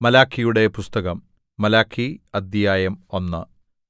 മലാക്കിയുടെ പുസ്തകം മലാക്കി അദ്ധ്യായം ഒന്ന്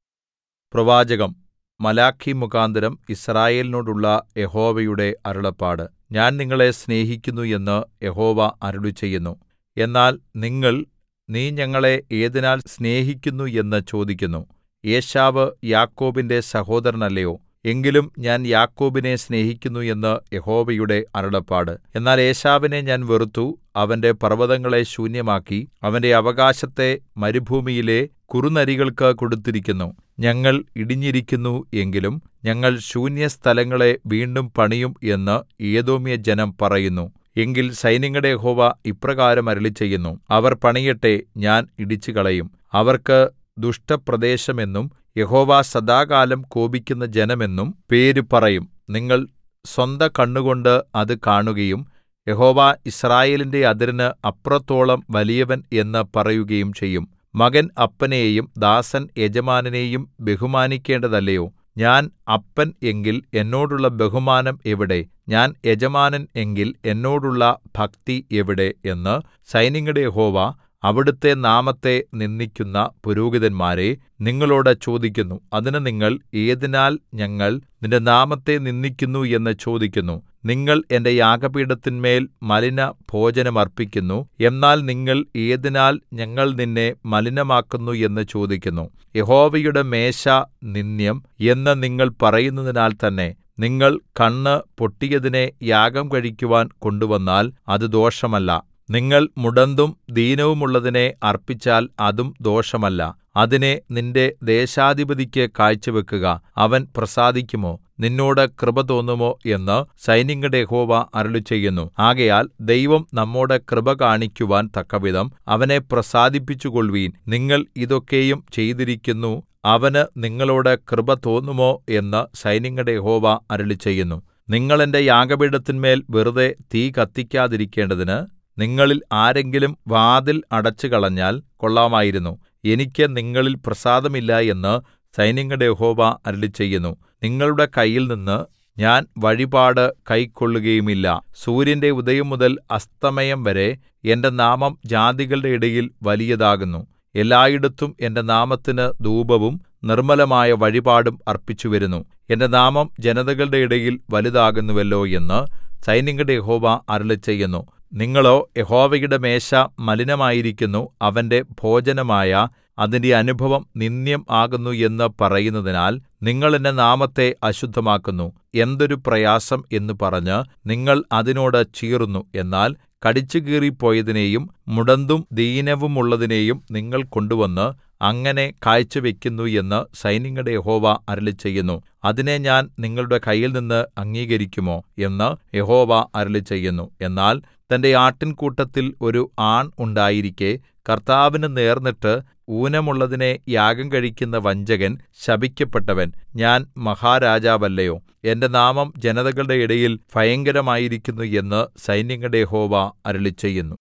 പ്രവാചകം മലാക്കി മുഖാന്തരം യിസ്രായേലിനോടുള്ള യഹോവയുടെ അരുളപ്പാട് ഞാൻ നിങ്ങളെ സ്നേഹിക്കുന്നു എന്ന് യഹോവ അരുളിച്ചെയ്യുന്നു എന്നാൽ നിങ്ങൾ നീ ഞങ്ങളെ ഏതിനാൽ സ്നേഹിക്കുന്നു എന്ന് ചോദിക്കുന്നു ഏശാവ് യാക്കോബിന്റെ സഹോദരനല്ലയോ എങ്കിലും ഞാൻ യാക്കോബിനെ സ്നേഹിക്കുന്നു എന്ന് യഹോവയുടെ അരുളപ്പാട് എന്നാൽ ഏശാവിനെ ഞാൻ വെറുത്തു അവന്റെ പർവ്വതങ്ങളെ ശൂന്യമാക്കി അവന്റെ അവകാശത്തെ മരുഭൂമിയിലെ കുറുനരികൾക്ക് കൊടുത്തിരിക്കുന്നു ഞങ്ങൾ ഇടിഞ്ഞിരിക്കുന്നു എങ്കിലും ഞങ്ങൾ ശൂന്യസ്ഥലങ്ങളെ വീണ്ടും പണിയും എന്ന് ഏദോമ്യജനം പറയുന്നു എങ്കിൽ സൈന്യങ്ങളുടെ യഹോവ ഇപ്രകാരം അരുളിച്ചെയ്യുന്നു അവർ പണിയട്ടെ ഞാൻ ഇടിച്ചുകളയും അവർക്ക് ദുഷ്ടപ്രദേശമെന്നും യഹോവ സദാകാലം കോപിക്കുന്ന ജനമെന്നും പേര് പറയും നിങ്ങൾ സ്വന്ത കണ്ണുകൊണ്ട് അത് കാണുകയും യഹോവ യിസ്രായേലിന്റെ അതിരിന് അപ്പുറത്തോളം വലിയവൻ എന്ന് പറയുകയും ചെയ്യും മകൻ അപ്പനെയും ദാസൻ യജമാനനെയും ബഹുമാനിക്കേണ്ടതല്ലയോ ഞാൻ അപ്പൻ എങ്കിൽ എന്നോടുള്ള ബഹുമാനം എവിടെ ഞാൻ യജമാനൻ എങ്കിൽ എന്നോടുള്ള ഭക്തി എവിടെ എന്ന് സൈന്യങ്ങളുടെ യഹോവ അവിടുത്തെ നാമത്തെ നിന്ദിക്കുന്ന പുരോഹിതന്മാരെ നിങ്ങളോട് ചോദിക്കുന്നു അതിന് നിങ്ങൾ ഏതിനാൽ ഞങ്ങൾ നിന്റെ നാമത്തെ നിന്ദിക്കുന്നു എന്ന് ചോദിക്കുന്നു നിങ്ങൾ എന്റെ യാഗപീഠത്തിന്മേൽ മലിന ഭോജനം അർപ്പിക്കുന്നു എന്നാൽ നിങ്ങൾ ഏതിനാൽ ഞങ്ങൾ നിന്നെ മലിനമാക്കുന്നു എന്ന് ചോദിക്കുന്നു യഹോവയുടെ മേശ നിന്ദ്യം എന്ന് നിങ്ങൾ പറയുന്നതിനാൽ തന്നെ നിങ്ങൾ കണ്ണ് പൊട്ടിയതിനെ യാഗം കഴിക്കുവാൻ കൊണ്ടുവന്നാൽ അത് ദോഷമല്ല നിങ്ങൾ മുടന്തും ദീനവുമുള്ളതിനെ അർപ്പിച്ചാൽ അതും ദോഷമല്ല അതിനെ നിന്റെ ദേശാധിപതിക്ക് കാഴ്ചവെക്കുക അവൻ പ്രസാദിക്കുമോ നിന്നോട് കൃപ തോന്നുമോ എന്ന് സൈന്യങ്ങളുടെ യഹോവ അരുളിച്ചെയ്യുന്നു ആകയാൽ ദൈവം നമ്മോട് കൃപ കാണിക്കുവാൻ തക്കവിധം അവനെ പ്രസാദിപ്പിച്ചുകൊൾവീൻ നിങ്ങൾ ഇതൊക്കെയും ചെയ്തിരിക്കുന്നു അവന് നിങ്ങളോട് കൃപ തോന്നുമോ എന്ന് സൈന്യങ്ങളുടെ യഹോവ അരുളിച്ചെയ്യുന്നു നിങ്ങൾ എന്റെ യാഗപീഠത്തിന്മേൽ വെറുതെ തീ കത്തിക്കാതിരിക്കേണ്ടതിന് നിങ്ങളിൽ ആരെങ്കിലും വാതിൽ അടച്ചുകളഞ്ഞാൽ കൊള്ളാമായിരുന്നു എനിക്ക് നിങ്ങളിൽ പ്രസാദമില്ല എന്ന് സൈന്യങ്ങളുടെ യഹോവ അരുളിച്ചെയ്യുന്നു നിങ്ങളുടെ കയ്യിൽനിന്ന് ഞാൻ വഴിപാട് കൈക്കൊള്ളുകയുമില്ല സൂര്യന്റെ ഉദയം മുതൽ അസ്തമയം വരെ എന്റെ നാമം ജാതികളുടെ ഇടയിൽ വലിയതാകുന്നു എല്ലായിടത്തും എന്റെ നാമത്തിന് ധൂപവും നിർമ്മലമായ വഴിപാടും അർപ്പിച്ചുവരുന്നു എന്റെ നാമം ജനതകളുടെ ഇടയിൽ വലുതാകുന്നുവല്ലോ എന്ന് സൈന്യങ്ങളുടെ യഹോവ അരുളിച്ചെയ്യുന്നു നിങ്ങളോ യഹോവയുടെ മേശ മലിനമായിരിക്കുന്നു അവന്റെ ഭോജനമായ അതിന്റെ അനുഭവം നിന്ദ്യം ആകുന്നു എന്ന് പറയുന്നതിനാൽ നിങ്ങൾ എന്റെ നാമത്തെ അശുദ്ധമാക്കുന്നു എന്തൊരു പ്രയാസം എന്ന് പറഞ്ഞ് നിങ്ങൾ അതിനോട് ചീറുന്നു എന്നാൽ കടിച്ചുകീറിപ്പോയതിനെയും മുടന്തും ദീനവുമുള്ളതിനെയും നിങ്ങൾ കൊണ്ടുവന്ന് അങ്ങനെ കാഴ്ചവെക്കുന്നു എന്ന് സൈന്യങ്ങളുടെ യഹോവ അരുളിച്ചെയ്യുന്നു അതിനെ ഞാൻ നിങ്ങളുടെ കയ്യിൽനിന്ന് അംഗീകരിക്കുമോ എന്ന് യഹോവ അരുളിച്ചെയ്യുന്നു എന്നാൽ തന്റെ ആട്ടിൻകൂട്ടത്തിൽ ഒരു ആൺ ഉണ്ടായിരിക്കെ കർത്താവിന് നേർന്നിട്ട് ഊനമുള്ളതിനെ യാഗം കഴിക്കുന്ന വഞ്ചകൻ ശപിക്കപ്പെട്ടവൻ ഞാൻ മഹാരാജാവല്ലയോ എന്റെ നാമം ജനതകളുടെ ഇടയിൽ ഭയങ്കരമായിരിക്കുന്നു എന്ന് സൈന്യങ്ങളുടെ യഹോവ അരുളിച്ചെയ്യുന്നു